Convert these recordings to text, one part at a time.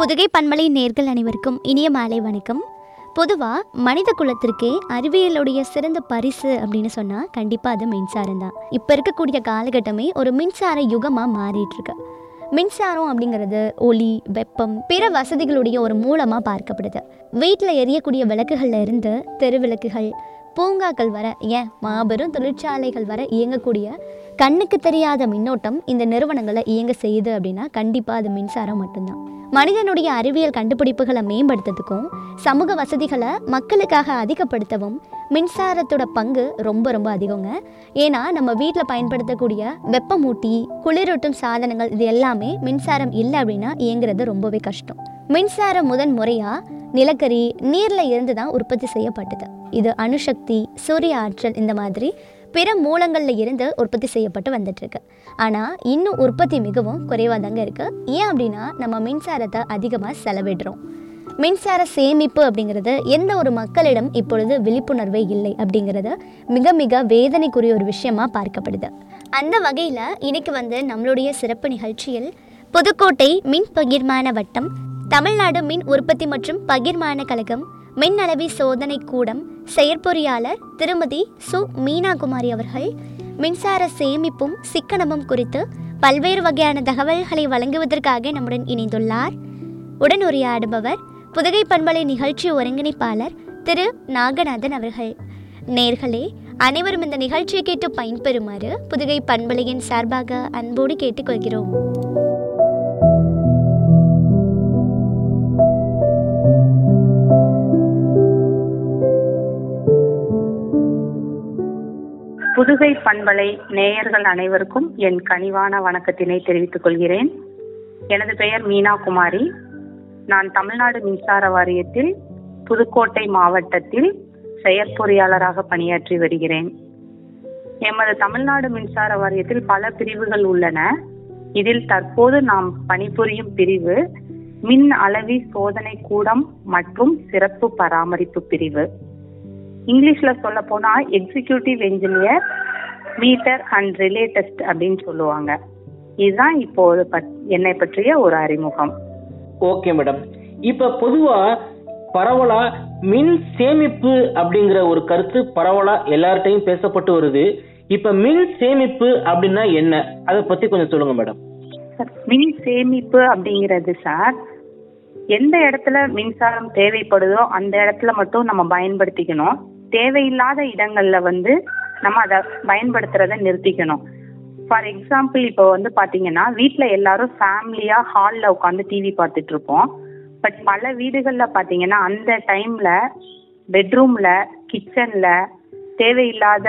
புதுகை பன்மலை நேர்கள் அனைவருக்கும் இனிய மாலை வணக்கம் பொதுவாக மனித குலத்திற்கே அறிவியலுடைய சிறந்த பரிசு அப்படின்னு சொன்னால் கண்டிப்பாக அது மின்சாரம் தான் இப்போ இருக்கக்கூடிய காலகட்டமே ஒரு மின்சார யுகமாக மாறிட்டு இருக்கு மின்சாரம் அப்படிங்கிறது ஒளி வெப்பம் பிற வசதிகளுடைய ஒரு மூலமாக பார்க்கப்படுது வீட்டில் எரியக்கூடிய விளக்குகள்ல இருந்து தெரு விளக்குகள் பூங்காக்கள் வர ஏன் மாபெரும் தொழிற்சாலைகள் வர இயங்கக்கூடிய கண்ணுக்கு தெரியாத மின்னோட்டம் இந்த நிறுவனங்களை இயங்க செய்யுது அப்படின்னா கண்டிப்பாக அது மின்சாரம் மட்டும்தான் மனிதனுடைய அறிவியல் கண்டுபிடிப்புகளை மேம்படுத்துறதுக்கும் சமூக வசதிகளை மக்களுக்காக அதிகப்படுத்தவும் மின்சாரத்தோட பங்கு ரொம்ப ரொம்ப அதிகங்க ஏன்னா நம்ம வீட்டில் பயன்படுத்தக்கூடிய வெப்பமூட்டி குளிரூட்டும் சாதனங்கள் இது எல்லாமே மின்சாரம் இல்லை அப்படின்னா இயங்குறது ரொம்பவே கஷ்டம் மின்சாரம் முதன் முறையாக நிலக்கரி நீரில் இருந்து தான் உற்பத்தி செய்யப்பட்டது இது அணுசக்தி சூரிய ஆற்றல் இந்த மாதிரி பிற மூலங்களில் இருந்து உற்பத்தி செய்யப்பட்டு வந்துட்டுருக்கு ஆனால் இன்னும் உற்பத்தி மிகவும் குறைவாக தாங்க இருக்குது ஏன் அப்படின்னா நம்ம மின்சாரத்தை அதிகமாக செலவிடுறோம் மின்சார சேமிப்பு அப்படிங்கிறது எந்த ஒரு மக்களிடம் இப்பொழுது விழிப்புணர்வே இல்லை அப்படிங்கிறது மிக மிக வேதனைக்குரிய ஒரு விஷயமா பார்க்கப்படுது அந்த வகையில் இன்னைக்கு வந்து நம்மளுடைய சிறப்பு நிகழ்ச்சியில் புதுக்கோட்டை மின் பகிர்மான வட்டம் தமிழ்நாடு மின் உற்பத்தி மற்றும் பகிர்மான கழகம் மின் அளவி சோதனை கூடம் செயற்பொறியாளர் திருமதி சு மீனாகுமாரி அவர்கள் மின்சார சேமிப்பும் சிக்கனமும் குறித்து பல்வேறு வகையான தகவல்களை வழங்குவதற்காக நம்முடன் இணைந்துள்ளார் உடன் உரையாடுபவர் புதுகை பண்பலை நிகழ்ச்சி ஒருங்கிணைப்பாளர் திரு நாகநாதன் அவர்கள் நேர்களே அனைவரும் இந்த நிகழ்ச்சியை கேட்டு பயன்பெறுமாறு புதுகை பண்பலையின் சார்பாக அன்போடு கேட்டுக்கொள்கிறோம் புதுகை பண்பலை நேயர்கள் அனைவருக்கும் என் கனிவான வணக்கத்தினை தெரிவித்துக் கொள்கிறேன் எனது பெயர் மீனா குமாரி நான் தமிழ்நாடு மின்சார வாரியத்தில் புதுக்கோட்டை மாவட்டத்தில் செயற்பொறியாளராக பணியாற்றி வருகிறேன் எமது தமிழ்நாடு மின்சார வாரியத்தில் பல பிரிவுகள் உள்ளன இதில் தற்போது நாம் பணிபுரியும் பிரிவு மின் அளவி சோதனை கூடம் மற்றும் சிறப்பு பராமரிப்பு பிரிவு இங்கிலீஷ்ல சொல்ல போனா executive engineer meter and relay test அப்படின்னு சொல்லுவாங்க இதுதான் இப்போ ஒரு பட்- என்னை பற்றிய ஒரு அறிமுகம் ஓகே மேடம் இப்ப பொதுவா பரவலா மின் சேமிப்பு அப்படிங்கிற ஒரு கருத்து பரவலா எல்லார்ட்டையும் பேசப்பட்டு வருது இப்ப மின் சேமிப்பு அப்படின்னா என்ன அதை பத்தி கொஞ்சம் சொல்லுங்க மேடம் மின் சேமிப்பு அப்படிங்கிறது சார் எந்த இடத்துல மின்சாரம் தேவைப்படுதோ அந்த இடத்துல மட்டும் நம்ம பயன்படுத்திக்கணும் தேவையில்லாத இடங்கள்ல வந்து நம்ம அதை பயன்படுத்துறத நிறுத்திக்கணும் ஃபார் எக்ஸாம்பிள் இப்போ வந்து பாத்தீங்கன்னா வீட்ல எல்லாரும் ஃபேமிலியா ஹால்ல உட்காந்து டிவி பார்த்துட்டு இருப்போம் பட் பல வீடுகள்ல பாத்தீங்கன்னா அந்த டைம்ல பெட்ரூம்ல கிச்சன்ல தேவையில்லாத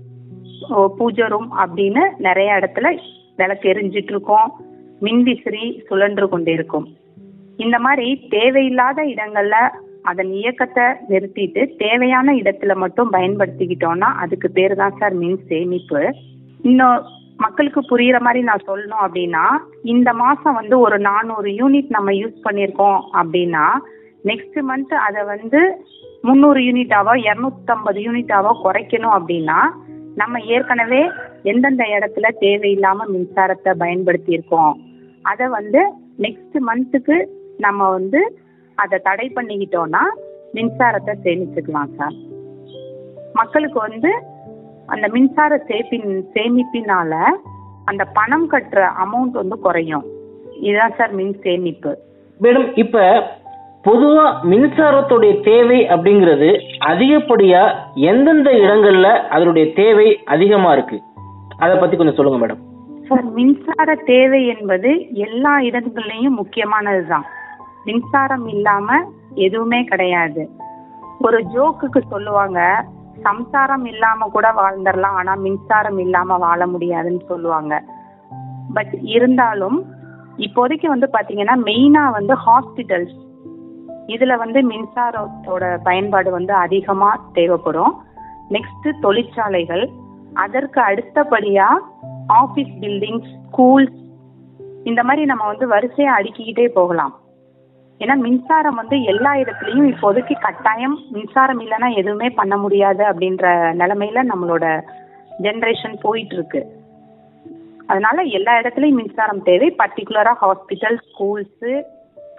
ஓ, பூஜை ரூம் அப்படின்னு நிறைய இடத்துல விளக்கு எரிஞ்சிட்டு இருக்கும் மின்விசிறி சுழன்று கொண்டிருக்கும் இந்த மாதிரி தேவையில்லாத இடங்கள்ல அதன் இயக்கத்தை நிறுத்திட்டு தேவையான இடத்துல மட்டும் பயன்படுத்திக்கிட்டோம்னா அதுக்கு பேர் தான் சார் மின் சேமிப்பு இன்னும் மக்களுக்கு புரியுற மாதிரி நான் சொல்லணும் அப்படின்னா இந்த மாசம் வந்து ஒரு நானூறு யூனிட் நம்ம யூஸ் பண்ணியிருக்கோம் அப்படின்னா நெக்ஸ்ட் மந்த் அதை வந்து முந்நூறு யூனிட்டாவோ இரநூத்தம்பது யூனிட்டாவோ குறைக்கணும் அப்படின்னா நம்ம ஏற்கனவே எந்தெந்த இடத்துல தேவையில்லாம மின்சாரத்தை பயன்படுத்தி இருக்கோம் அதை வந்து நெக்ஸ்ட் மந்த்துக்கு நம்ம வந்து அதை தடை பண்ணிக்கிட்டோம்னா மின்சாரத்தை சேமிச்சுக்கலாம் சார் மக்களுக்கு வந்து அந்த மின்சார சேப்பின் சேமிப்பினால அந்த பணம் கட்டுற அமௌண்ட் வந்து குறையும் இதுதான் சார் மின் சேமிப்பு மேடம் இப்ப பொதுவா மின்சாரத்துடைய தேவை அப்படிங்கிறது அதிகப்படியா எந்தெந்த இடங்கள்ல அதனுடைய தேவை அதிகமா இருக்கு அதை பத்தி கொஞ்சம் சொல்லுங்க மேடம் சார் மின்சார தேவை என்பது எல்லா இடங்கள்லயும் முக்கியமானதுதான் மின்சாரம் இல்லாம எதுவுமே கிடையாது ஒரு ஜோக்குக்கு சொல்லுவாங்க சம்சாரம் இல்லாம கூட வாழ்ந்துடலாம் ஆனா மின்சாரம் இல்லாம வாழ முடியாதுன்னு சொல்லுவாங்க பட் இருந்தாலும் இப்போதைக்கு வந்து பாத்தீங்கன்னா மெயினா வந்து ஹாஸ்பிட்டல்ஸ் இதுல வந்து மின்சாரத்தோட பயன்பாடு வந்து அதிகமா தேவைப்படும் நெக்ஸ்ட் தொழிற்சாலைகள் அதற்கு அடுத்தபடியா ஆபீஸ் பில்டிங்ஸ் ஸ்கூல்ஸ் இந்த மாதிரி நம்ம வந்து வரிசையா அடுக்கிக்கிட்டே போகலாம் ஏன்னா மின்சாரம் வந்து எல்லா இடத்துலயும் இப்போதைக்கு கட்டாயம் மின்சாரம் இல்லைன்னா எதுவுமே பண்ண முடியாது அப்படின்ற நிலைமையில நம்மளோட ஜெனரேஷன் போயிட்டு இருக்கு அதனால எல்லா இடத்துலயும் மின்சாரம் தேவை பர்டிகுலரா ஹாஸ்பிட்டல் ஸ்கூல்ஸ்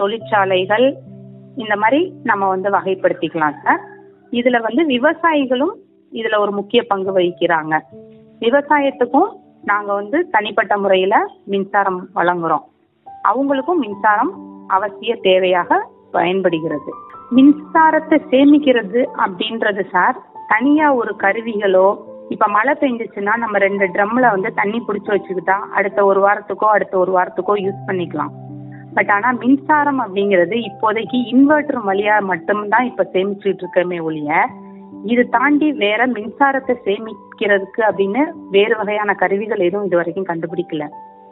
தொழிற்சாலைகள் இந்த மாதிரி நம்ம வந்து வகைப்படுத்திக்கலாம் சார் இதுல வந்து விவசாயிகளும் இதுல ஒரு முக்கிய பங்கு வகிக்கிறாங்க விவசாயத்துக்கும் நாங்க வந்து தனிப்பட்ட முறையில மின்சாரம் வழங்குறோம் அவங்களுக்கும் மின்சாரம் அவசிய தேவையாக பயன்படுகிறது மின்சாரத்தை சேமிக்கிறது அப்படின்றது சார் தனியா ஒரு கருவிகளோ இப்ப மழை பெஞ்சிச்சுன்னா நம்ம ரெண்டு ட்ரம்ல வந்து தண்ணி பிடிச்சி வச்சுக்கிட்டா அடுத்த ஒரு வாரத்துக்கோ அடுத்த ஒரு வாரத்துக்கோ யூஸ் பண்ணிக்கலாம் பட் ஆனா மின்சாரம் அப்படிங்கிறது இப்போதைக்கு இன்வெர்டர் வழியா மட்டும்தான் இப்ப சேமிச்சுட்டு இருக்கமே ஒழிய இது தாண்டி வேற மின்சாரத்தை சேமிக்கிறதுக்கு அப்படின்னு வேறு வகையான கருவிகள் எதுவும் இது வரைக்கும் கண்டுபிடிக்கல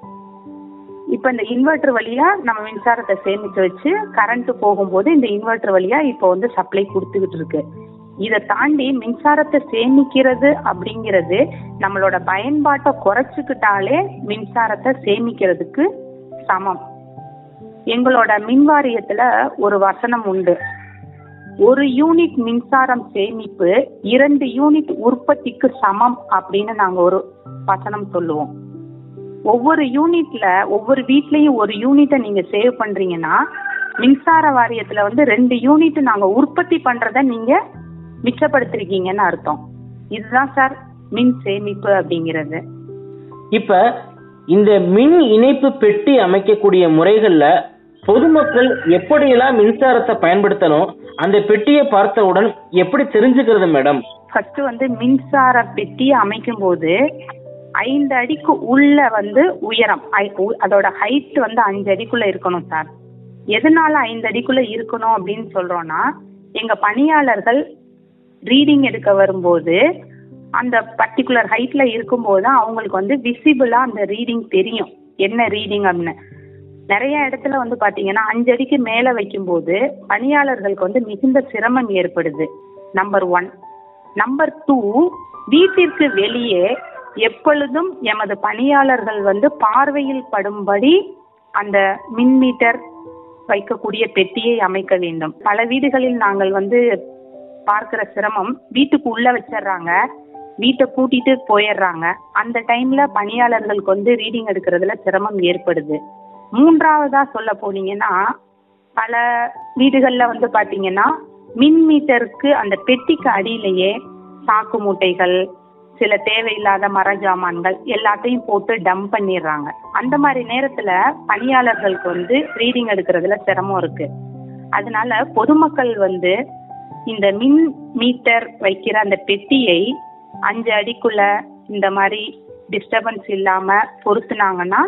இப்ப இந்த இன்வெர்டர் வழியா நம்ம மின்சாரத்தை சேமிச்சு வச்சு கரண்ட் போகும்போது இந்த இன்வெர்டர் வழியா இப்போ வந்து சப்ளை கொடுத்துக்கிட்டு இருக்கு இதை தாண்டி மின்சாரத்தை சேமிக்கிறது அப்படிங்கிறது நம்மளோட பயன்பாட்டை குறைச்சுக்கிட்டாலே மின்சாரத்தை சேமிக்கிறதுக்கு சமம் எங்களோட மின் வாரியத்துல ஒரு வசனம் உண்டு ஒரு யூனிட் மின்சாரம் சேமிப்பு இரண்டு யூனிட் உற்பத்திக்கு சமம் அப்படின்னு நாங்க ஒரு வசனம் சொல்லுவோம் ஒவ்வொரு யூனிட்ல ஒவ்வொரு வீட்லயும் ஒரு யூனிட்டை நீங்க சேவ் பண்றீங்கன்னா மின்சார வாரியத்துல வந்து ரெண்டு யூனிட் நாங்க உற்பத்தி பண்றத நீங்க மிச்சப்படுத்திருக்கீங்கன்னு அர்த்தம் இதுதான் சார் மின் சேமிப்பு அப்படிங்கிறது இப்ப இந்த மின் இணைப்பு பெட்டி அமைக்கக்கூடிய முறைகள்ல பொதுமக்கள் எப்படியெல்லாம் மின்சாரத்தை பயன்படுத்தணும் அந்த பெட்டியை பார்த்தவுடன் எப்படி தெரிஞ்சுக்கிறது மேடம் ஃபர்ஸ்ட் வந்து மின்சார பெட்டி அமைக்கும் போது ஐந்து அடிக்கு உள்ள வந்து உயரம் ஐ- உ- அதோட ஹைட் வந்து அஞ்சு அடிக்குள்ள இருக்கணும் சார் எதனால ஐந்து அடிக்குள்ள இருக்கணும் அப்படின்னு சொல்றோம்னா எங்க பணியாளர்கள் ரீடிங் எடுக்க வரும்போது அந்த பர்டிகுலர் ஹைட்ல இருக்கும்போது தான் அவங்களுக்கு வந்து விசிபிளா அந்த ரீடிங் தெரியும் என்ன ரீடிங் அப்படின்னு நிறைய இடத்துல வந்து பாத்தீங்கன்னா அஞ்சு அடிக்கு மேல வைக்கும்போது பணியாளர்களுக்கு வந்து மிகுந்த சிரமம் ஏற்படுது நம்பர் ஒன் நம்பர் டூ வீட்டிற்கு வெளியே எப்பொழுதும் எமது பணியாளர்கள் வந்து பார்வையில் படும்படி அந்த மின் மீட்டர் வைக்கக்கூடிய பெட்டியை அமைக்க வேண்டும் பல வீடுகளில் நாங்கள் வந்து பார்க்கிற சிரமம் வீட்டுக்கு உள்ள வச்சிடுறாங்க வீட்டை பூட்டிட்டு போயிடுறாங்க அந்த டைம்ல பணியாளர்களுக்கு வந்து ரீடிங் எடுக்கிறதுல சிரமம் ஏற்படுது மூன்றாவதா சொல்ல போனீங்கன்னா பல வீடுகள்ல வந்து பாத்தீங்கன்னா மின் மீட்டருக்கு அந்த பெட்டிக்கு அடியிலேயே சாக்கு மூட்டைகள் சில தேவையில்லாத மர ஜாமான்கள் எல்லாத்தையும் போட்டு டம்ப் பண்ணிடுறாங்க அந்த மாதிரி நேரத்துல பணியாளர்களுக்கு வந்து ரீடிங் எடுக்கிறதுல சிரமம் இருக்கு அதனால பொதுமக்கள் வந்து இந்த மின் மீட்டர் வைக்கிற அந்த பெட்டியை அஞ்சு அடிக்குள்ள இந்த மாதிரி டிஸ்டர்பன்ஸ் இல்லாம பொருத்துனாங்கன்னா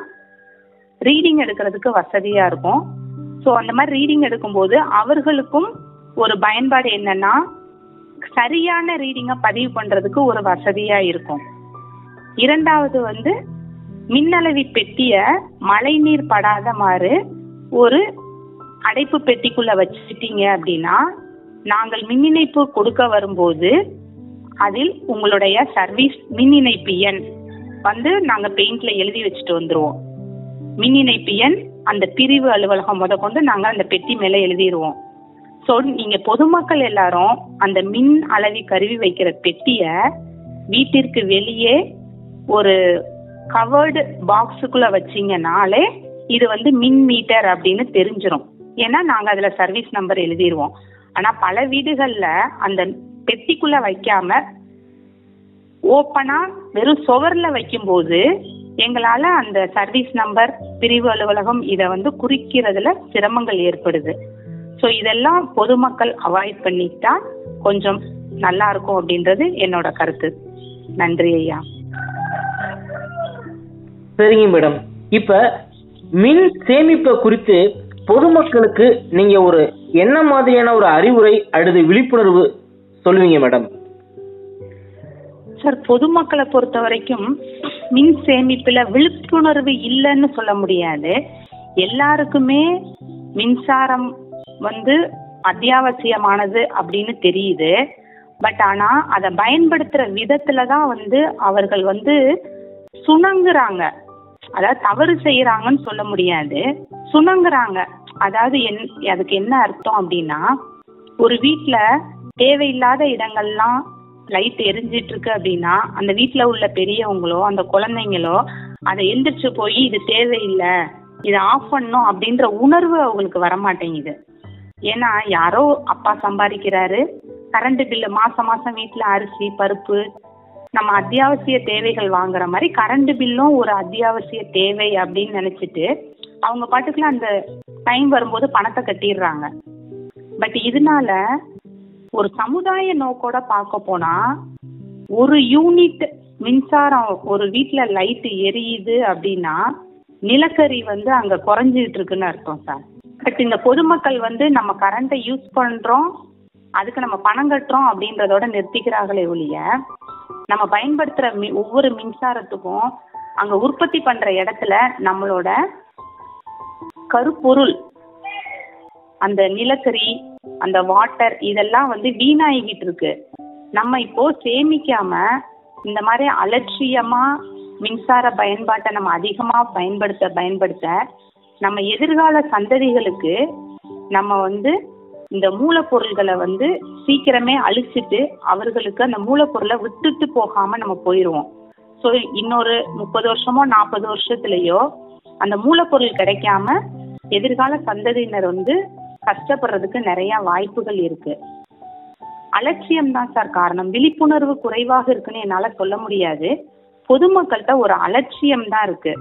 ரீடிங் எடுக்கிறதுக்கு வசதியா இருக்கும் ஸோ அந்த மாதிரி ரீடிங் எடுக்கும்போது அவர்களுக்கும் ஒரு பயன்பாடு என்னன்னா சரியான ரீடிங்கை பதிவு பண்றதுக்கு ஒரு வசதியா இருக்கும் இரண்டாவது வந்து மின்னளவி பெட்டிய மழைநீர் படாத மாதிரி ஒரு அடைப்பு பெட்டிக்குள்ள வச்சுட்டீங்க அப்படின்னா நாங்கள் மின் இணைப்பு கொடுக்க வரும்போது அதில் உங்களுடைய சர்வீஸ் மின் இணைப்பு எண் வந்து நாங்க பெயிண்ட்ல எழுதி வச்சுட்டு வந்துருவோம் மின் இணைப்பு எண் அந்த பிரிவு அலுவலகம் முத கொண்டு நாங்க அந்த பெட்டி மேல எழுதிடுவோம் ஸோ நீங்க பொதுமக்கள் எல்லாரும் அந்த மின் அளவி கருவி வைக்கிற பெட்டிய வீட்டிற்கு வெளியே ஒரு கவர்டு பாக்ஸுக்குள்ள வச்சீங்கனாலே இது வந்து மின் மீட்டர் அப்படின்னு தெரிஞ்சிரும் ஏன்னா நாங்க அதுல சர்வீஸ் நம்பர் எழுதிடுவோம் ஆனா பல வீடுகள்ல அந்த பெட்டிக்குள்ள வைக்காம ஓப்பனா வெறும் சுவர்ல வைக்கும்போது எங்களால அந்த சர்வீஸ் நம்பர் பிரிவு அலுவலகம் இதை வந்து குறிக்கிறதுல சிரமங்கள் ஏற்படுது ஸோ இதெல்லாம் பொதுமக்கள் அவாய்ட் பண்ணிட்டா கொஞ்சம் நல்லா இருக்கும் அப்படின்றது என்னோட கருத்து நன்றி ஐயா சரிங்க மேடம் இப்ப மின் சேமிப்பை குறித்து பொதுமக்களுக்கு நீங்க ஒரு என்ன மாதிரியான ஒரு அறிவுரை அல்லது விழிப்புணர்வு சொல்லுவீங்க மேடம் சார் பொதுமக்களை பொறுத்த வரைக்கும் மின் சேமிப்புல விழிப்புணர்வு இல்லைன்னு சொல்ல முடியாது எல்லாருக்குமே மின்சாரம் வந்து அத்தியாவசியமானது அப்படின்னு தெரியுது பட் ஆனா அதை பயன்படுத்துற விதத்துல தான் வந்து அவர்கள் வந்து சுணங்குறாங்க அதாவது தவறு செய்யறாங்கன்னு சொல்ல முடியாது சுணங்குறாங்க அதாவது என் அதுக்கு என்ன அர்த்தம் அப்படின்னா ஒரு வீட்ல தேவையில்லாத இடங்கள்லாம் லைட் எரிஞ்சிட்டு இருக்கு அப்படின்னா அந்த வீட்ல உள்ள பெரியவங்களோ அந்த குழந்தைங்களோ அதை எந்திரிச்சு போய் இது தேவையில்லை இதை ஆஃப் பண்ணணும் அப்படின்ற உணர்வு அவங்களுக்கு வர மாட்டேங்குது ஏன்னா யாரோ அப்பா சம்பாதிக்கிறாரு கரண்ட் பில்லு மாசம் மாசம் வீட்டில் அரிசி பருப்பு நம்ம அத்தியாவசிய தேவைகள் வாங்குற மாதிரி கரண்ட் பில்லும் ஒரு அத்தியாவசிய தேவை அப்படின்னு நினைச்சிட்டு அவங்க பாட்டுக்குள்ள அந்த டைம் வரும்போது பணத்தை கட்டிடுறாங்க பட் இதனால ஒரு சமுதாய நோக்கோட பார்க்க போனா ஒரு யூனிட் மின்சாரம் ஒரு வீட்ல லைட் எரியுது அப்படின்னா நிலக்கரி வந்து அங்க குறைஞ்சிட்டு இருக்குன்னு அர்த்தம் சார் பட் இந்த பொதுமக்கள் வந்து நம்ம கரண்ட்டை யூஸ் பண்றோம் அதுக்கு நம்ம பணம் கட்டுறோம் அப்படின்றதோட நிறுத்திக்கிறாங்களே ஒழிய நம்ம பயன்படுத்துற மி ஒவ்வொரு மின்சாரத்துக்கும் அங்க உற்பத்தி பண்ற இடத்துல நம்மளோட கருப்பொருள் அந்த நிலக்கரி அந்த வாட்டர் இதெல்லாம் வந்து வீணாகிட்டு இருக்கு நம்ம இப்போ சேமிக்காம இந்த மாதிரி அலட்சியமா மின்சார பயன்பாட்டை நம்ம அதிகமா பயன்படுத்த பயன்படுத்த நம்ம எதிர்கால சந்ததிகளுக்கு நம்ம வந்து இந்த மூலப்பொருள்களை வந்து சீக்கிரமே அழிச்சிட்டு அவர்களுக்கு அந்த மூலப்பொருளை விட்டுட்டு போகாம நம்ம போயிடுவோம் ஸோ இன்னொரு முப்பது வருஷமோ நாற்பது வருஷத்துலயோ அந்த மூலப்பொருள் கிடைக்காம எதிர்கால சந்ததியினர் வந்து கஷ்டப்படுறதுக்கு நிறைய வாய்ப்புகள் இருக்கு அலட்சியம் தான் சார் காரணம் விழிப்புணர்வு குறைவாக இருக்குன்னு என்னால சொல்ல முடியாது பொதுமக்கள்கிட்ட ஒரு அலட்சியம் தான் இருக்கு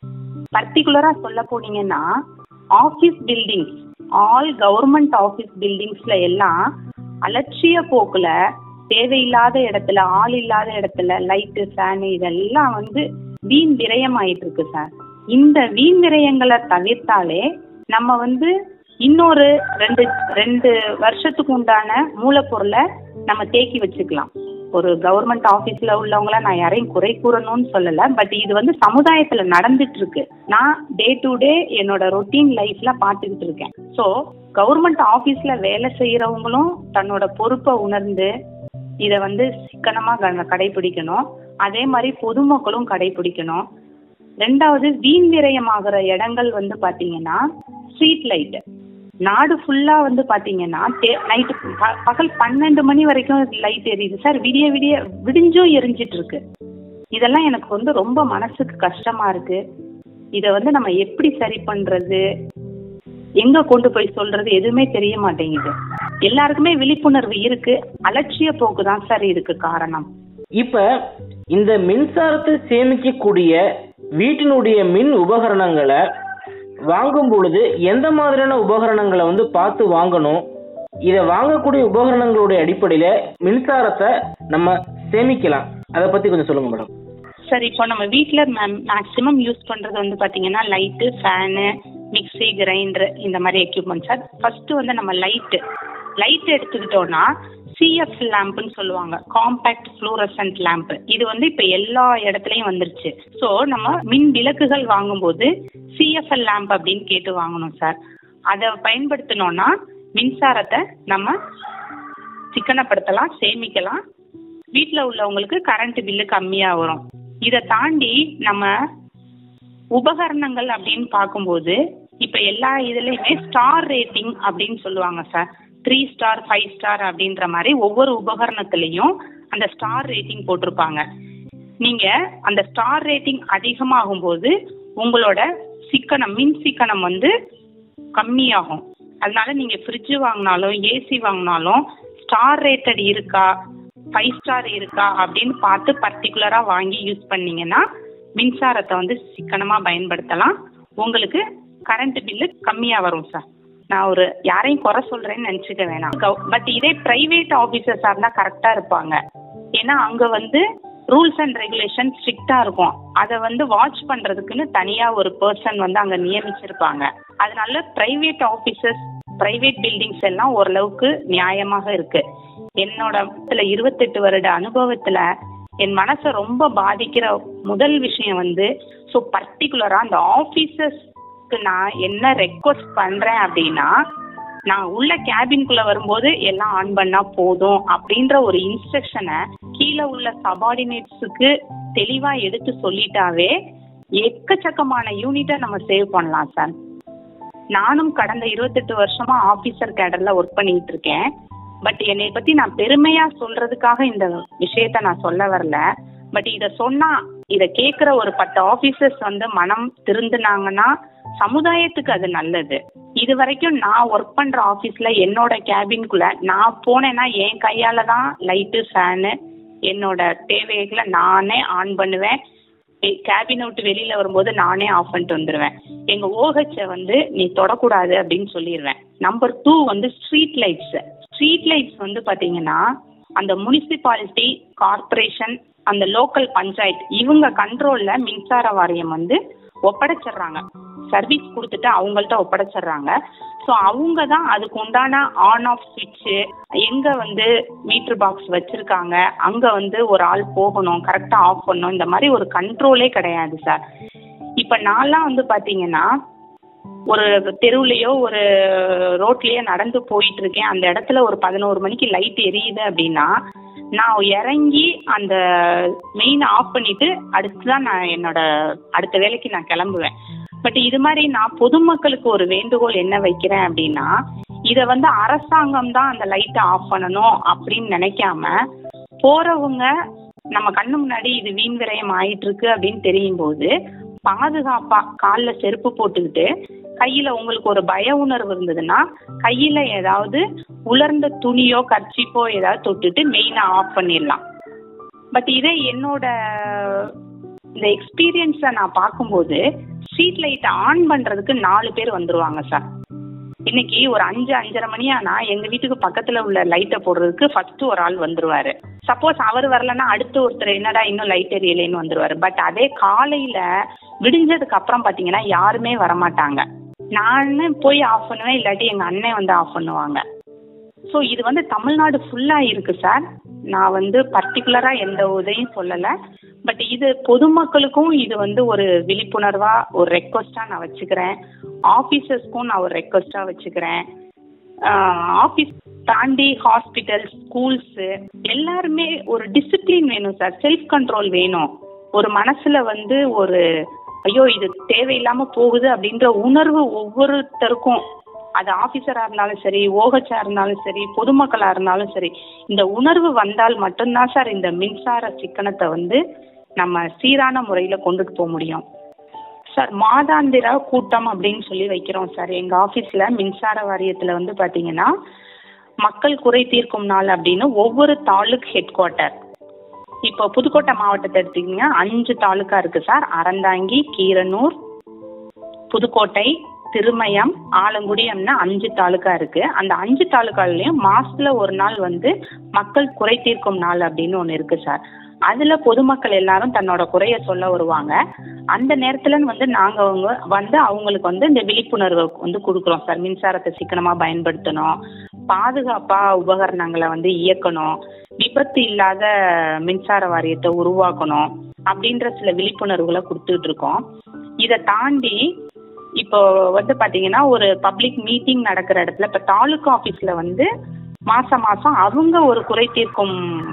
பர்டிகுலரா சொல்ல போனீங்கன்னா office buildings all government office பில்டிங்ஸ்ல எல்லாம் அலட்சிய போக்குல தேவையில்லாத இடத்துல ஆள் இல்லாத இடத்துல லைட்டு ஃபேனு இதெல்லாம் வந்து வீண் விரயம் ஆயிட்டு இருக்கு சார் இந்த வீண் விரயங்களை தவிர்த்தாலே நம்ம வந்து இன்னொரு ரெண்டு ரெண்டு வருஷத்துக்கு உண்டான மூலப்பொருளை நம்ம தேக்கி வச்சுக்கலாம் ஒரு கவர்மெண்ட் ஆபீஸ்ல உள்ளவங்கள நான் யாரையும் குறை கூறணும்னு சொல்லல பட் இது வந்து சமுதாயத்துல நடந்துட்டு இருக்கு நான் டே டு டே என்னோட ரொட்டீன் லைஃப்ல பாத்துக்கிட்டு இருக்கேன் ஸோ கவர்மெண்ட் ஆபீஸ்ல வேலை செய்யறவங்களும் தன்னோட பொறுப்பை உணர்ந்து இதை வந்து சிக்கனமா க- கடைபிடிக்கணும் அதே மாதிரி பொதுமக்களும் கடைபிடிக்கணும் ரெண்டாவது வீண் விரயமாகிற இடங்கள் வந்து பாத்தீங்கன்னா ஸ்ட்ரீட் லைட் நாடு ஃபுல்லா வந்து பாத்தீங்கன்னா நைட்டு பகல் பன்னெண்டு மணி வரைக்கும் லைட் எரியுது சார் விடிய விடிய விடிஞ்சும் எரிஞ்சிட்டு இருக்கு இதெல்லாம் எனக்கு வந்து ரொம்ப மனசுக்கு கஷ்டமா இருக்கு இத வந்து நம்ம எப்படி சரி பண்றது எங்க கொண்டு போய் சொல்றது எதுவுமே தெரிய மாட்டேங்குது எல்லாருக்குமே விழிப்புணர்வு இருக்கு அலட்சிய போக்கு தான் சார் இதுக்கு காரணம் இப்ப இந்த மின்சாரத்தை சேமிக்கக்கூடிய வீட்டினுடைய மின் உபகரணங்களை வாங்கும் பொழுது எந்த மாதிரியான உபகரணங்களை வந்து பார்த்து வாங்கணும் இதை வாங்கக்கூடிய உபகரணங்களுடைய அடிப்படையில மின்சாரத்தை நம்ம சேமிக்கலாம் அதை பத்தி கொஞ்சம் சொல்லுங்க மேடம் சார் இப்போ நம்ம வீட்டில் மேக்ஸிமம் யூஸ் பண்ணுறது வந்து பார்த்தீங்கன்னா லைட்டு ஃபேனு மிக்ஸி கிரைண்டர் இந்த மாதிரி எக்யூப்மெண்ட் சார் ஃபர்ஸ்ட் வந்து நம்ம லைட்டு லைட் எடுத்துக்கிட்டோம்னா சிஎஃப் லேம்ப்னு சொல்லுவாங்க காம்பேக்ட் ஃப்ளூரசன்ட் லேம்ப் இது வந்து இப்போ எல்லா இடத்துலையும் வந்துருச்சு ஸோ நம்ம மின் விளக்குகள் வாங்கும்போது சிஎஃப்எல் லேம்ப் அப்படின்னு கேட்டு வாங்கணும் சார் அதை பயன்படுத்தினோம்னா மின்சாரத்தை நம்ம சிக்கனப்படுத்தலாம் சேமிக்கலாம் வீட்டில் உள்ளவங்களுக்கு கரண்ட் பில்லு கம்மியாக வரும் இதை தாண்டி நம்ம உபகரணங்கள் அப்படின்னு பார்க்கும்போது இப்போ எல்லா இதுலேயுமே ஸ்டார் ரேட்டிங் அப்படின்னு சொல்லுவாங்க sir three star five star அப்படின்ற மாதிரி ஒவ்வொரு உபகரணத்துலேயும் அந்த ஸ்டார் ரேட்டிங் போட்டிருப்பாங்க நீங்கள் அந்த ஸ்டார் ரேட்டிங் அதிகமாகும் போது உங்களோட சிக்கனம் மின் சிக்கனம் வந்து கம்மியாகும் அதனால நீங்கள் ஃப்ரிட்ஜ் வாங்கினாலும் ஏசி வாங்கினாலும் ஸ்டார் ரேட்டட் இருக்கா ஃபைவ் ஸ்டார் இருக்கா அப்படின்னு பார்த்து பர்டிகுலராக வாங்கி யூஸ் பண்ணீங்கன்னா மின்சாரத்தை வந்து சிக்கனமாக பயன்படுத்தலாம் உங்களுக்கு கரண்ட் பில்லு கம்மியாக வரும் சார் நான் ஒரு யாரையும் குறை சொல்கிறேன்னு நினச்சிக்க வேணாம் பட் இதே ப்ரைவேட் ஆஃபீஸர்ஸாக இருந்தால் கரெக்டாக இருப்பாங்க ஏன்னா அங்கே வந்து ரூல்ஸ் அண்ட் ரெகுலேஷன் ஸ்ட்ரிக்டாக இருக்கும் அதை வந்து வாட்ச் பண்ணுறதுக்குன்னு தனியாக ஒரு பர்சன் வந்து அங்கே நியமிச்சிருப்பாங்க அதனால ப்ரைவேட் ஆஃபீஸர்ஸ் ப்ரைவேட் பில்டிங்ஸ் எல்லாம் ஓரளவுக்கு நியாயமாக இருக்கு என்னோட இதுல இருபத்தெட்டு வருட அனுபவத்துல என் மனசை ரொம்ப பாதிக்கிற முதல் விஷயம் வந்து ஸோ பர்டிகுலரா அந்த ஆஃபீஸர்ஸ்க்கு நான் என்ன ரெக்வஸ்ட் பண்றேன் அப்படின்னா நான் உள்ள கேபின்குள்ள வரும்போது எல்லாம் ஆன் பண்ணா போதும் அப்படின்ற ஒரு இன்ஸ்ட்ரக்ஷனை கீழே உள்ள சபார்டினேட்ஸுக்கு தெளிவா எடுத்து சொல்லிட்டாவே எக்கச்சக்கமான யூனிட்டை நம்ம சேவ் பண்ணலாம் சார் நானும் கடந்த இருபத்தெட்டு வருஷமா ஆபீசர் கேடர்ல ஒர்க் பண்ணிட்டு இருக்கேன் பட் என்னை பத்தி நான் பெருமையா சொல்றதுக்காக இந்த விஷயத்த நான் சொல்ல வரல பட் இத சொன்னா இத கேக்குற ஒரு பத்து ஆபீசர்ஸ் வந்து மனம் திருந்துனாங்கன்னா சமுதாயத்துக்கு அது நல்லது இது வரைக்கும் நான் ஒர்க் பண்ற ஆபீஸ்ல என்னோட கேபின்குள்ள நான் போனேன்னா என் கையால தான் லைட்டு ஃபேனு என்னோட தேவைகளை நானே ஆன் பண்ணுவேன் கேபினை விட்டு வெளியில வரும்போது நானே ஆஃப் பண்ணிட்டு வந்துடுவேன் எங்க ஓஹெச்ச வந்து நீ தொடக்கூடாது அப்படின்னு சொல்லிடுவேன் நம்பர் டூ வந்து ஸ்ட்ரீட் லைட்ஸ் ஸ்ட்ரீட் லைட்ஸ் வந்து பாத்தீங்கன்னா அந்த முனிசிபாலிட்டி கார்ப்பரேஷன் அந்த லோக்கல் பஞ்சாயத்து இவங்க கண்ட்ரோல்ல மின்சார வாரியம் வந்து ஒப்படைச்சிடுறாங்க சர்வீஸ் கொடுத்துட்டு அவங்கள்ட்ட ஒப்படைச்சிடுறாங்க ஸோ அவங்க தான் அதுக்கு உண்டான ஆன் ஆஃப் சுவிட்சு எங்க வந்து மீட்டர் பாக்ஸ் வச்சிருக்காங்க அங்க வந்து ஒரு ஆள் போகணும் கரெக்டா ஆஃப் பண்ணணும் இந்த மாதிரி ஒரு கண்ட்ரோலே கிடையாது சார் இப்ப நான்லாம் வந்து பாத்தீங்கன்னா ஒரு தெருவுலயோ ஒரு ரோட்லயோ நடந்து போயிட்டு இருக்கேன் அந்த இடத்துல ஒரு பதினோரு மணிக்கு லைட் எரியுது அப்படின்னா நான் இறங்கி அந்த மெயின் ஆஃப் பண்ணிட்டு அடுத்து தான் நான் என்னோட அடுத்த வேலைக்கு நான் கிளம்புவேன் பட் இது மாதிரி நான் பொதுமக்களுக்கு ஒரு வேண்டுகோள் என்ன வைக்கிறேன் அப்படின்னா இதை வந்து அரசாங்கம் தான் அந்த லைட்டை ஆஃப் பண்ணணும் அப்படின்னு நினைக்காம போறவங்க நம்ம கண்ணு முன்னாடி இது வீண் விரயம் ஆயிட்டு இருக்கு அப்படின்னு தெரியும் போது பாதுகாப்பா காலில் செருப்பு போட்டுக்கிட்டு கையில உங்களுக்கு ஒரு பய உணர்வு இருந்ததுன்னா கையில ஏதாவது உலர்ந்த துணியோ கர்ச்சிப்போ ஏதாவது தொட்டுட்டு மெயினா ஆஃப் பண்ணிடலாம் பட் இதே என்னோட இந்த எக்ஸ்பீரியன்ஸை நான் பார்க்கும்போது ஸ்ட்ரீட் லைட்டை ஆன் பண்றதுக்கு நாலு பேர் வந்துருவாங்க சார் இன்னைக்கு ஒரு அஞ்சு அஞ்சரை மணி ஆனா எங்க வீட்டுக்கு பக்கத்துல உள்ள லைட்டை போடுறதுக்கு ஃபர்ஸ்ட் ஒரு ஆள் வந்துருவாரு சப்போஸ் அவர் வரலன்னா அடுத்து ஒருத்தர் என்னடா இன்னும் லைட் எரியலைன்னு வந்துருவாரு பட் அதே காலையில விடிஞ்சதுக்கு அப்புறம் பாத்தீங்கன்னா யாருமே வரமாட்டாங்க நானு போய் ஆஃப் பண்ணுவேன் இல்லாட்டி எங்க அண்ணன் வந்து ஆஃப் பண்ணுவாங்க ஸோ இது வந்து தமிழ்நாடு ஃபுல்லா இருக்கு சார் நான் வந்து பர்டிகுலரா எந்த உதவியும் சொல்லலை பட் இது பொதுமக்களுக்கும் இது வந்து ஒரு விழிப்புணர்வா ஒரு ரெக்வஸ்டா நான் வச்சுக்கிறேன் ஆஃபீஸர்ஸ்க்கும் நான் ஒரு ரெக்வஸ்டா வச்சுக்கிறேன் ஆஃபீஸ் தாண்டி ஹாஸ்பிட்டல் ஸ்கூல்ஸு எல்லாருமே ஒரு டிசிப்ளின் வேணும் சார் செல்ஃப் கண்ட்ரோல் வேணும் ஒரு மனசுல வந்து ஒரு ஐயோ இது தேவையில்லாம போகுது அப்படின்ற உணர்வு ஒவ்வொருத்தருக்கும் அது ஆபீசரா இருந்தாலும் சரி ஓஹச்சா இருந்தாலும் சரி பொதுமக்களா இருந்தாலும் சரி இந்த உணர்வு வந்தால் மட்டும்தான் சார் இந்த மின்சார சிக்கனத்தை வந்து நம்ம சீரான முறையில கொண்டுட்டு போக முடியும் சார் மாதாந்திர கூட்டம் அப்படின்னு சொல்லி வைக்கிறோம் சார் எங்க ஆபீஸ்ல மின்சார வாரியத்துல வந்து பாத்தீங்கன்னா மக்கள் குறை தீர்க்கும் நாள் அப்படின்னு ஒவ்வொரு தாலுக் ஹெட் குவார்ட்டர் இப்போ புதுக்கோட்டை மாவட்டத்தை எடுத்தீங்கன்னா அஞ்சு தாலுக்கா இருக்கு சார் அறந்தாங்கி கீரனூர் புதுக்கோட்டை திருமயம் ஆலங்குடி அப்படின்னா அஞ்சு தாலுக்கா இருக்கு அந்த அஞ்சு தாலுக்காலையும் மாசத்துல ஒரு நாள் வந்து மக்கள் குறை தீர்க்கும் நாள் அப்படின்னு ஒன்று இருக்கு சார் அதுல பொதுமக்கள் எல்லாரும் தன்னோட குறைய சொல்ல வருவாங்க அந்த நேரத்துல வந்து நாங்க அவங்க வந்து அவங்களுக்கு வந்து இந்த விழிப்புணர்வு வந்து கொடுக்குறோம் சார் மின்சாரத்தை சிக்கனமா பயன்படுத்தணும் பாதுகாப்பா உபகரணங்களை வந்து இயக்கணும் விபத்து இல்லாத மின்சார வாரியத்தை உருவாக்கணும் அப்படின்ற சில விழிப்புணர்வுகளை கொடுத்துட்டு இருக்கோம் இதை தாண்டி இப்போ வந்து பாத்தீங்கன்னா ஒரு பப்ளிக் மீட்டிங் நடக்கிற இடத்துல இப்போ தாலுகா ஆஃபீஸ்ல வந்து மாசம் மாசம் அவங்க ஒரு குறை தீர்க்கும்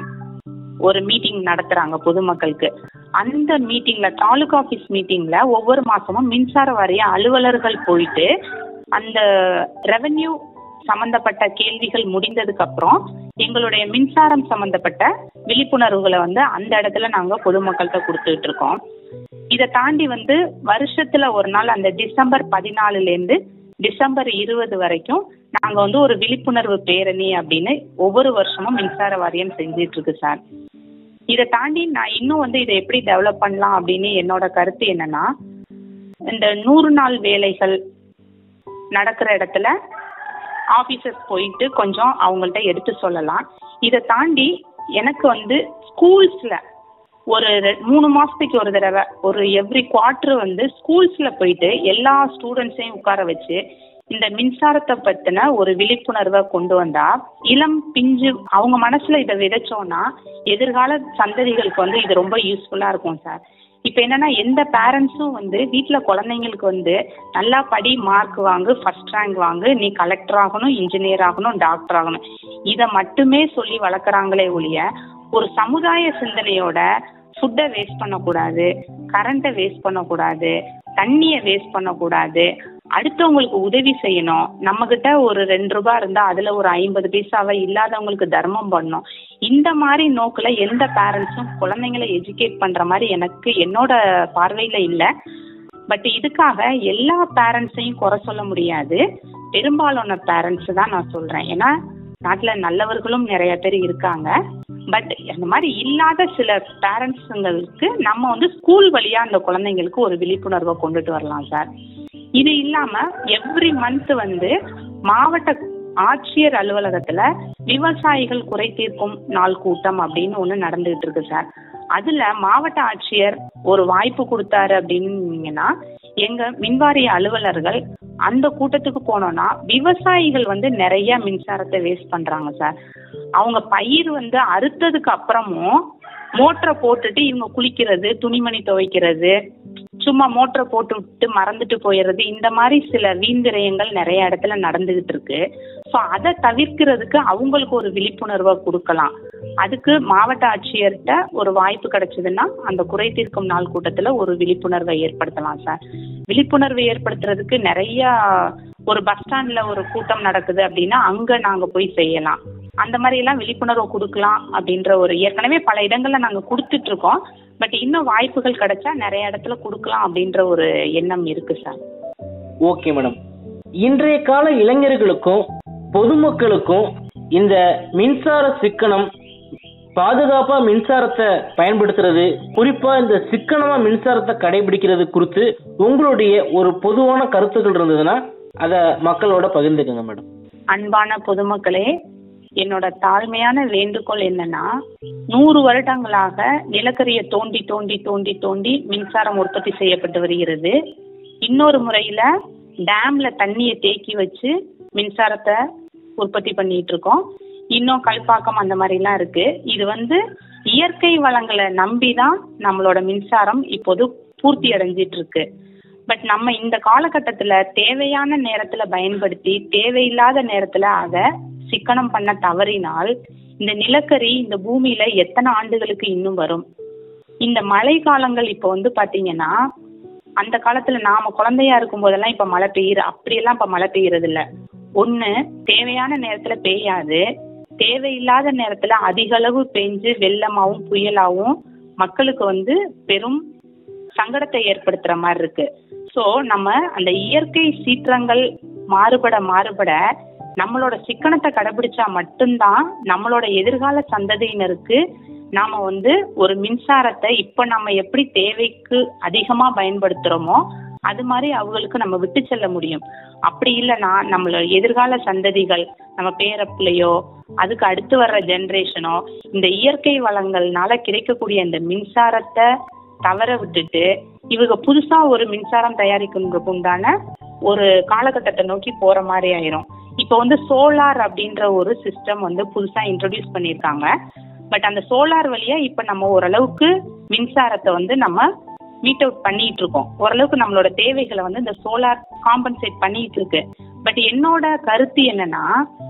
ஒரு மீட்டிங் நடத்துறாங்க பொதுமக்களுக்கு அந்த மீட்டிங்ல தாலுகா ஆஃபீஸ் மீட்டிங்ல ஒவ்வொரு மாசமும் மின்சார வாரிய அலுவலர்கள் போயிட்டு அந்த ரெவென்யூ சம்பந்தப்பட்ட கேள்விகள் முடிந்ததுக்கு அப்புறம் எங்களுடைய மின்சாரம் சம்பந்தப்பட்ட விழிப்புணர்வுகளை வந்து அந்த இடத்துல நாங்க பொதுமக்கள்கிட்ட கொடுத்துட்டு இருக்கோம் இதை தாண்டி வந்து வருஷத்துல ஒரு நாள் அந்த டிசம்பர் பதினாலுல இருந்து டிசம்பர் இருபது வரைக்கும் நாங்க வந்து ஒரு விழிப்புணர்வு பேரணி அப்படின்னு ஒவ்வொரு வருஷமும் மின்சார வாரியம் செஞ்சிட்டு இருக்கு சார் இதை தாண்டி நான் இன்னும் வந்து இதை எப்படி டெவலப் பண்ணலாம் அப்படின்னு என்னோட கருத்து என்னன்னா இந்த நூறு நாள் வேலைகள் நடக்கிற இடத்துல ஆஃபீஸர்ஸ் போயிட்டு கொஞ்சம் அவங்கள்ட்ட எடுத்து சொல்லலாம் இதை தாண்டி எனக்கு வந்து ஸ்கூல்ஸில் ஒரு ரெ- மூணு மாசத்துக்கு ஒரு தடவை ஒரு எவ்ரி குவார்ட்டர் வந்து ஸ்கூல்ஸ்ல போயிட்டு எல்லா ஸ்டூடெண்ட்ஸையும் உட்கார வச்சு இந்த மின்சாரத்தை பத்தின ஒரு விழிப்புணர்வை கொண்டு வந்தா இளம் பிஞ்சு அவங்க மனசுல இதை விதைச்சோம்னா எதிர்கால சந்ததிகளுக்கு வந்து இது ரொம்ப யூஸ்ஃபுல்லா இருக்கும் சார் இப்போ என்னன்னா எந்த பேரண்ட்ஸும் வந்து வீட்டில் குழந்தைங்களுக்கு வந்து நல்லா படி மார்க் வாங்கு ஃபர்ஸ்ட் ரேங்க் வாங்கு நீ கலெக்டர் ஆகணும் இன்ஜினியர் ஆகணும் டாக்டர் ஆகணும் இதை மட்டுமே சொல்லி வளர்க்குறாங்களே ஒழிய ஒரு சமுதாய சிந்தனையோட ஃபுட்டை வேஸ்ட் பண்ணக்கூடாது கரண்ட்டை வேஸ்ட் பண்ணக்கூடாது தண்ணியை வேஸ்ட் பண்ணக்கூடாது அடுத்தவங்களுக்கு உதவி செய்யணும் நம்மக்கிட்ட ஒரு ரெண்டு ரூபாய் இருந்தால் அதில் ஒரு ஐம்பது பைசாவை இல்லாதவங்களுக்கு தர்மம் பண்ணணும் இந்த மாதிரி நோக்கில் எந்த பேரண்ட்ஸும் குழந்தைங்களை எஜுகேட் பண்ணுற மாதிரி எனக்கு என்னோட பார்வையில் இல்லை பட் இதுக்காக எல்லா பேரண்ட்ஸையும் குறை சொல்ல முடியாது பெரும்பாலான பேரண்ட்ஸ் தான் நான் சொல்றேன் ஏன்னா நாட்டுல நல்லவர்களும் நிறைய பேர் இருக்காங்க பட் அந்த மாதிரி இல்லாத சில பேரண்ட்ஸுங்களுக்கு நம்ம வந்து ஸ்கூல் வழியா அந்த குழந்தைங்களுக்கு ஒரு விழிப்புணர்வை கொண்டுட்டு வரலாம் சார் இது இல்லாம எவ்ரி மந்த் வந்து மாவட்ட ஆட்சியர் அலுவலகத்துல விவசாயிகள் குறை தீர்க்கும் நாள் கூட்டம் அப்படின்னு ஒண்ணு நடந்துகிட்டு இருக்கு சார் அதுல மாவட்ட ஆட்சியர் ஒரு வாய்ப்பு கொடுத்தாரு அப்படின்னீங்கன்னா எங்க மின்வாரிய அலுவலர்கள் அந்த கூட்டத்துக்கு போனோம்னா விவசாயிகள் வந்து நிறைய மின்சாரத்தை வேஸ்ட் பண்றாங்க சார் அவங்க பயிர் வந்து அறுத்ததுக்கு அப்புறமும் மோட்டரை போட்டுட்டு இவங்க குளிக்கிறது துணிமணி துவைக்கிறது சும்மா மோட்டரை போட்டு விட்டு மறந்துட்டு போயிடுறது இந்த மாதிரி சில வீண்விரயங்கள் நிறைய இடத்துல நடந்துகிட்டு இருக்கு ஸோ அதை தவிர்க்கிறதுக்கு அவங்களுக்கு ஒரு விழிப்புணர்வை கொடுக்கலாம் அதுக்கு மாவட்ட ஆட்சியர்கிட்ட ஒரு வாய்ப்பு கிடைச்சதுன்னா அந்த குறை தீர்க்கும் நாள் கூட்டத்துல ஒரு விழிப்புணர்வை ஏற்படுத்தலாம் சார் விழிப்புணர்வை ஏற்படுத்துறதுக்கு நிறைய ஒரு பஸ் ஸ்டாண்ட்ல ஒரு கூட்டம் நடக்குது அப்படின்னா அங்க நாங்க போய் செய்யலாம் அந்த மாதிரி எல்லாம் விழிப்புணர்வு கொடுக்கலாம் அப்படின்ற ஒரு ஏற்கனவே பல இடங்கள்ல நாங்க கொடுத்துட்டு இருக்கோம் பட் இன்னும் வாய்ப்புகள் கிடைச்சா நிறைய இடத்துல கொடுக்கலாம் அப்படின்ற ஒரு எண்ணம் இருக்கு சார் ஓகே மேடம் இன்றைய கால இளைஞர்களுக்கும் பொதுமக்களுக்கும் இந்த மின்சார சிக்கனம் பாதுகாப்பா மின்சாரத்தை பயன்படுத்துறது குறிப்பா இந்த சிக்கனமா மின்சாரத்தை கடைபிடிக்கிறது குறித்து உங்களுடைய ஒரு பொதுவான கருத்துக்கள் இருந்ததுன்னா அதை மக்களோட பகிர்ந்துக்கங்க மேடம் அன்பான பொதுமக்களே என்னோட தாழ்மையான வேண்டுகோள் என்னன்னா நூறு வருடங்களாக நிலக்கரியை தோண்டி தோண்டி தோண்டி தோண்டி மின்சாரம் உற்பத்தி செய்யப்பட்டு வருகிறது இன்னொரு முறையில டேம்ல தண்ணியை தேக்கி வச்சு மின்சாரத்தை உற்பத்தி பண்ணிட்டு இருக்கோம் இன்னும் கல்பாக்கம் அந்த மாதிரிலாம் இருக்கு இது வந்து இயற்கை வளங்களை நம்பி தான் நம்மளோட மின்சாரம் இப்போது பூர்த்தி அடைஞ்சிட்டு இருக்கு பட் நம்ம இந்த காலகட்டத்துல தேவையான நேரத்துல பயன்படுத்தி தேவையில்லாத நேரத்துல அதை சிக்கனம் பண்ண தவறினால் இந்த நிலக்கரி இந்த பூமியில எத்தனை ஆண்டுகளுக்கு இன்னும் வரும் இந்த மழை காலங்கள் இப்போ வந்து பாத்தீங்கன்னா அந்த காலத்துல நாம குழந்தையா இருக்கும் போதெல்லாம் இப்ப மழை பெய்யுற அப்படியெல்லாம் இப்ப மழை பெய்யறது இல்ல ஒண்ணு தேவையான நேரத்துல பெய்யாது தேவையில்லாத நேரத்துல அதிக அளவு பெஞ்சு வெள்ளமாவும் புயலாவும் மக்களுக்கு வந்து பெரும் சங்கடத்தை ஏற்படுத்துற மாதிரி இருக்கு ஸோ நம்ம அந்த இயற்கை சீற்றங்கள் மாறுபட மாறுபட நம்மளோட சிக்கனத்தை கடைபிடிச்சா மட்டும்தான் நம்மளோட எதிர்கால சந்ததியினருக்கு நாம வந்து ஒரு மின்சாரத்தை இப்ப நம்ம எப்படி தேவைக்கு அதிகமா பயன்படுத்துறோமோ அது மாதிரி அவங்களுக்கு நம்ம விட்டு செல்ல முடியும் அப்படி இல்லைன்னா நம்மளோட எதிர்கால சந்ததிகள் நம்ம பேர பிள்ளையோ அதுக்கு அடுத்து வர்ற ஜெனரேஷனோ இந்த இயற்கை வளங்கள்னால கிடைக்கக்கூடிய இந்த மின்சாரத்தை தவற விட்டுட்டு இவங்க புதுசா ஒரு மின்சாரம் தயாரிக்கிறதுக்கு உண்டான ஒரு காலகட்டத்தை நோக்கி போற மாதிரி ஆயிரும் இப்போ வந்து சோலார் அப்படின்ற ஒரு சிஸ்டம் வந்து புதுசா இன்ட்ரடியூஸ் பண்ணியிருக்காங்க பட் அந்த சோலார் வழியா இப்ப நம்ம ஓரளவுக்கு மின்சாரத்தை வந்து நம்ம மீட் அவுட் பண்ணிட்டு இருக்கோம் ஓரளவுக்கு நம்மளோட தேவைகளை வந்து இந்த சோலார் காம்பன்சேட் பண்ணிட்டு இருக்கு பட் என்னோட கருத்து என்னன்னா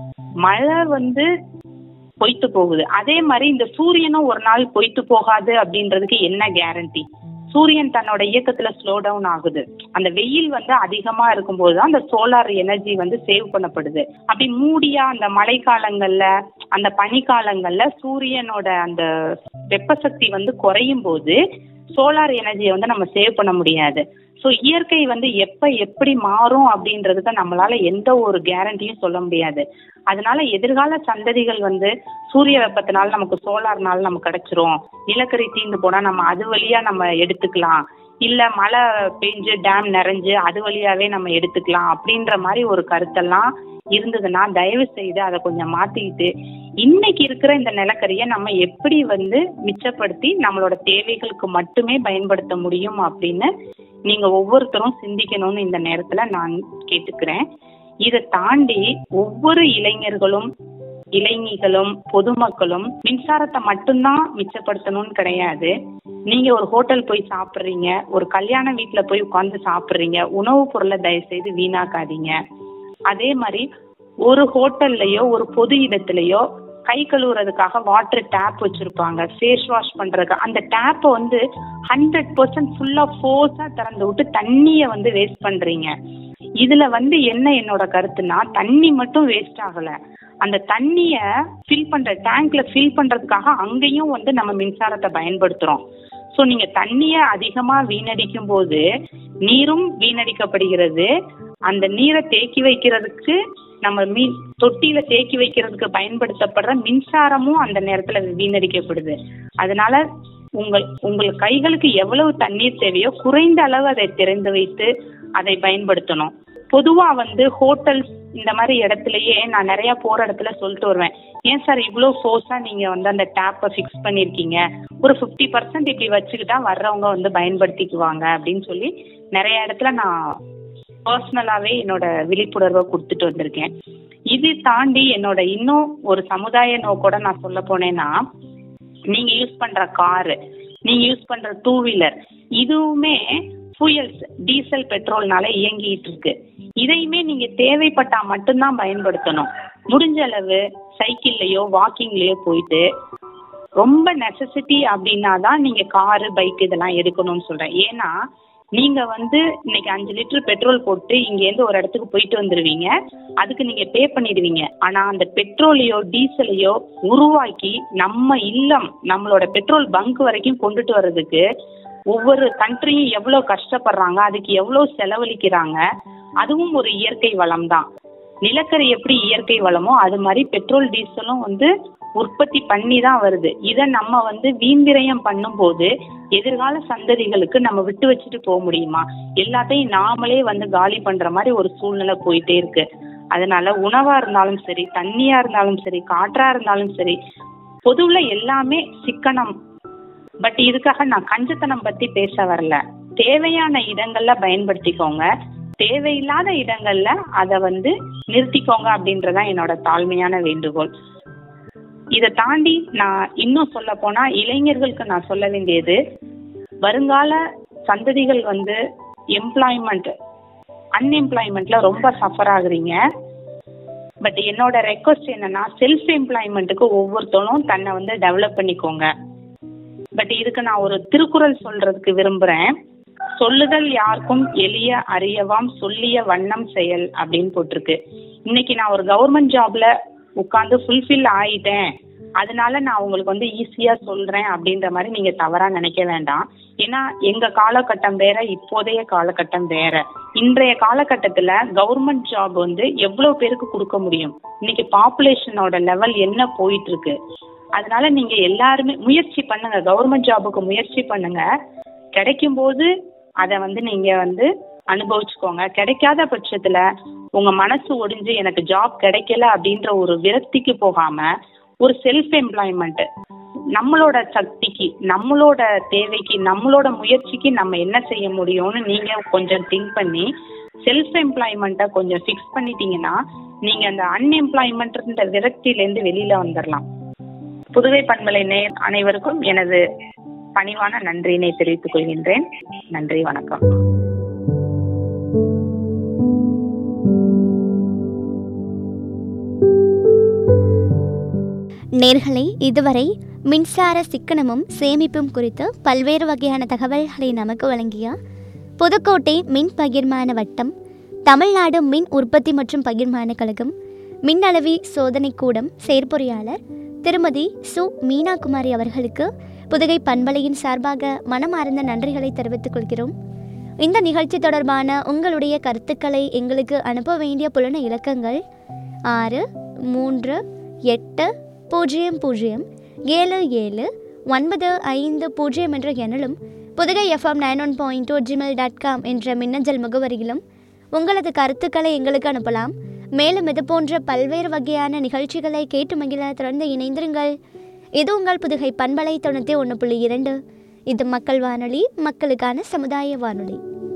மழை வந்து பொய்த்து போகுது அதே மாதிரி இந்த சூரியனும் ஒரு நாள் பொய்த்து போகாது அப்படின்றதுக்கு என்ன கேரண்டி சூரியன் தன்னோட இயக்கத்துல ஸ்லோ டவுன் ஆகுது அந்த வெயில் வந்து அதிகமா இருக்கும்போது தான் அந்த சோலார் எனர்ஜி வந்து சேவ் பண்ணப்படுது அப்படி மூடியா அந்த மழை காலங்கள்ல அந்த பனி காலங்கள்ல சூரியனோட அந்த வெப்பசக்தி வந்து குறையும் போது சோலார் எனர்ஜியை வந்து நம்ம சேவ் பண்ண முடியாது ஸோ இயற்கை வந்து எப்ப எப்படி மாறும் அப்படின்றதுக்கு நம்மளால எந்த ஒரு கேரண்டியும் சொல்ல முடியாது அதனால எதிர்கால சந்ததிகள் வந்து சூரிய வெப்பத்தினால நமக்கு சோலார்னால நமக்கு கிடைச்சிரும் நிலக்கரி தீர்ந்து போனா நம்ம அது வழியா நம்ம எடுத்துக்கலாம் இல்ல மழை பெஞ்சு டேம் நிறைஞ்சு அது வழியாவே நம்ம எடுத்துக்கலாம் அப்படின்ற மாதிரி ஒரு கருத்தெல்லாம் இருந்ததுன்னா தயவு செய்து அதை கொஞ்சம் மாத்திக்கிட்டு இன்னைக்கு இருக்கிற இந்த நிலக்கரியை நம்ம எப்படி வந்து மிச்சப்படுத்தி நம்மளோட தேவைகளுக்கு மட்டுமே பயன்படுத்த முடியும் அப்படின்னு நீங்க ஒவ்வொருத்தரும் சிந்திக்கணும்னு இந்த நேரத்துல நான் கேட்டுக்கிறேன் இதை தாண்டி ஒவ்வொரு இளைஞர்களும் இளைஞர்களும் பொதுமக்களும் மின்சாரத்தை மட்டும்தான் மிச்சப்படுத்தணும்னு கிடையாது நீங்க ஒரு ஹோட்டல் போய் சாப்பிடுறீங்க ஒரு கல்யாண வீட்டுல போய் உட்கார்ந்து சாப்பிடுறீங்க உணவுப் பொருளை தயவு செய்து வீணாக்காதீங்க அதே மாதிரி ஒரு ஹோட்டல்லையோ ஒரு பொது இடத்துலயோ கை கழுவுறதுக்காக வாட்டர் டேப் வச்சிருப்பாங்க ஃபேஸ் வாஷ் பண்றதுக்கு அந்த டேப்பை வந்து ஹண்ட்ரட் பர்சன்ட் ஃபுல்லா ஃபோர்ஸா திறந்து விட்டு தண்ணிய வந்து வேஸ்ட் பண்றீங்க இதுல வந்து என்ன என்னோட கருத்துனா தண்ணி மட்டும் வேஸ்ட் ஆகல அந்த தண்ணிய ஃபில் பண்ற டேங்க்ல ஃபில் பண்றதுக்காக அங்கேயும் வந்து நம்ம மின்சாரத்தை பயன்படுத்துறோம் ஸோ நீங்க தண்ணிய அதிகமா வீணடிக்கும் போது நீரும் வீணடிக்கப்படுகிறது அந்த நீரை தேக்கி வைக்கிறதுக்கு நம்ம மீன் தொட்டியில தேக்கி வைக்கிறதுக்கு பயன்படுத்தப்படுற மின்சாரமும் அந்த நேரத்துல வீணடிக்கப்படுது அதனால உங்கள் உங்கள் கைகளுக்கு எவ்வளவு தண்ணீர் தேவையோ குறைந்த அளவு அதை திறந்து வைத்து அதை பயன்படுத்தணும் பொதுவா வந்து ஹோட்டல்ஸ் இந்த மாதிரி இடத்துலயே நான் நிறைய போற இடத்துல சொல்லிட்டு வருவேன் ஏன் சார் இவ்வளோ ஃபோர்ஸா நீங்க வந்து அந்த டேப்பை ஃபிக்ஸ் பண்ணிருக்கீங்க ஒரு ஃபிஃப்டி பர்சன்ட் இப்படி வச்சுக்கிட்டா வர்றவங்க வந்து பயன்படுத்திக்குவாங்க அப்படின்னு சொல்லி நிறைய இடத்துல நான் பர்சனலாவே என்னோட விழிப்புணர்வை கொடுத்துட்டு வந்திருக்கேன் இது தாண்டி என்னோட இன்னும் ஒரு சமுதாய நோக்கோட நான் சொல்ல போனேன்னா நீங்க யூஸ் பண்ற காரு நீங்க யூஸ் பண்ற டூ வீலர் இதுவுமே ஃபியூயல்ஸ் டீசல் பெட்ரோல்னால இயங்கிட்டு இருக்கு இதையுமே நீங்க தேவைப்பட்டா மட்டும்தான் பயன்படுத்தணும் முடிஞ்ச அளவு சைக்கிள்லயோ வாக்கிங்லயோ போயிட்டு ரொம்ப நெசசிட்டி அப்படின்னா தான் நீங்க காரு பைக் இதெல்லாம் எடுக்கணும்னு சொல்றேன் ஏன்னா நீங்க வந்து இன்னைக்கு அஞ்சு லிட்டர் பெட்ரோல் போட்டு இங்க இருந்து ஒரு இடத்துக்கு போயிட்டு வந்துருவீங்க அதுக்கு நீங்க பே பண்ணிடுவீங்க ஆனா அந்த பெட்ரோலையோ டீசலையோ உருவாக்கி நம்ம இல்லம் நம்மளோட பெட்ரோல் பங்க் வரைக்கும் கொண்டுட்டு வர்றதுக்கு ஒவ்வொரு கண்ட்ரியும் எவ்வளவு கஷ்டப்படுறாங்க அதுக்கு எவ்வளவு செலவழிக்கிறாங்க அதுவும் ஒரு இயற்கை வளம் தான் நிலக்கரி எப்படி இயற்கை வளமோ அது மாதிரி பெட்ரோல் டீசலும் வந்து உற்பத்தி பண்ணி தான் வருது இதை நம்ம வந்து வீண்விரயம் பண்ணும்போது எதிர்கால சந்ததிகளுக்கு நம்ம விட்டு வச்சுட்டு போக முடியுமா எல்லாத்தையும் நாமளே வந்து காலி பண்ற மாதிரி ஒரு சூழ்நிலை போயிட்டே இருக்கு அதனால உணவா இருந்தாலும் சரி தண்ணியா இருந்தாலும் சரி காற்றா இருந்தாலும் சரி பொதுவுல எல்லாமே சிக்கனம் பட் இதுக்காக நான் கஞ்சத்தனம் பத்தி பேச வரல தேவையான இடங்கள்ல பயன்படுத்திக்கோங்க தேவையில்லாத இடங்கள்ல அதை வந்து நிறுத்திக்கோங்க அப்படின்றதான் என்னோட தாழ்மையான வேண்டுகோள் இதை தாண்டி நான் இன்னும் சொல்ல போனா இளைஞர்களுக்கு நான் சொல்ல வேண்டியது வருங்கால சந்ததிகள் வந்து எம்ப்ளாய்மெண்ட் அன்எம்ப்ளாய்மெண்ட்ல ரொம்ப சஃபர் ஆகுறீங்க பட் என்னோட ரெக்வஸ்ட் என்னன்னா செல்ஃப் எம்ப்ளாய்மெண்ட்டுக்கு ஒவ்வொருத்தரும் தன்னை வந்து டெவலப் பண்ணிக்கோங்க பட் இதுக்கு நான் ஒரு திருக்குறள் சொல்றதுக்கு விரும்புறேன் சொல்லுதல் யாருக்கும் எளிய அறியவாம் சொல்லிய வண்ணம் செயல் அப்படின்னு போட்டிருக்கு இன்னைக்கு நான் ஒரு கவர்மெண்ட் ஜாப்ல உட்காந்து ஃபுல்ஃபில் ஆயிட்டேன் அதனால நான் உங்களுக்கு வந்து ஈஸியா சொல்றேன் அப்படின்ற மாதிரி நீங்க தவறா நினைக்க வேண்டாம் ஏன்னா எங்க காலகட்டம் வேற இப்போதைய காலகட்டம் வேற இன்றைய காலகட்டத்துல கவர்மெண்ட் ஜாப் வந்து எவ்வளவு பேருக்கு கொடுக்க முடியும் இன்னைக்கு பாப்புலேஷனோட லெவல் என்ன போயிட்டு இருக்கு அதனால நீங்க எல்லாருமே முயற்சி பண்ணுங்க கவர்மெண்ட் ஜாபுக்கு முயற்சி பண்ணுங்க கிடைக்கும் போது அதை வந்து நீங்க வந்து அனுபவிச்சுக்கோங்க கிடைக்காத பட்சத்துல உங்க மனசு ஒடிஞ்சு எனக்கு ஜாப் கிடைக்கல அப்படின்ற ஒரு விரக்திக்கு போகாம ஒரு செல்ஃப் எம்ப்ளாய்மெண்ட் நம்மளோட சக்திக்கு நம்மளோட தேவைக்கு நம்மளோட முயற்சிக்கு நம்ம என்ன செய்ய முடியும்னு நீங்க கொஞ்சம் திங்க் பண்ணி செல்ஃப் எம்ப்ளாய்மெண்ட்டை கொஞ்சம் ஃபிக்ஸ் பண்ணிட்டீங்கன்னா நீங்க அந்த அன்எம்ப்ளாய்மெண்ட்ன்ற விரக்தியிலேருந்து வெளியில வந்துடலாம் புதுவை பண்பலை நேர் அனைவருக்கும் எனது பணிவான நன்றியினை தெரிவித்துக் கொள்கின்றேன் நன்றி வணக்கம் நேர்களை இதுவரை மின்சார சிக்கனமும் சேமிப்பும் குறித்து பல்வேறு வகையான தகவல்களை நமக்கு வழங்கிய புதுக்கோட்டை மின் பகிர்மான வட்டம் தமிழ்நாடு மின் உற்பத்தி மற்றும் பகிர்மான கழகம் மின்னளவி சோதனை கூடம் செயற்பொறியாளர் திருமதி சு மீனாகுமாரி அவர்களுக்கு புதுகை பண்பலையின் சார்பாக மனமார்ந்த நன்றிகளை தெரிவித்துக் கொள்கிறோம் இந்த நிகழ்ச்சி தொடர்பான உங்களுடைய கருத்துக்களை எங்களுக்கு அனுப்ப வேண்டிய புலன இலக்கங்கள் ஆறு மூன்று எட்டு பூஜ்ஜியம் பூஜ்ஜியம் ஏழு ஏழு ஒன்பது ஐந்து பூஜ்ஜியம் என்ற எண்ணிலும் Pudugai FM nine one point two Gmail dot com என்ற மின்னஞ்சல் முகவரியிலும் உங்களது கருத்துக்களை எங்களுக்கு அனுப்பலாம் மேலும் இது போன்ற பல்வேறு வகையான நிகழ்ச்சிகளை கேட்டு மகிழ தொடர்ந்து இணைந்திருங்கள் இது உங்கள் புதுகை பண்பலை தொண்ணூற்றி ஒன்று புள்ளி இரண்டு இது மக்கள் வானொலி மக்களுக்கான சமுதாய வானொலி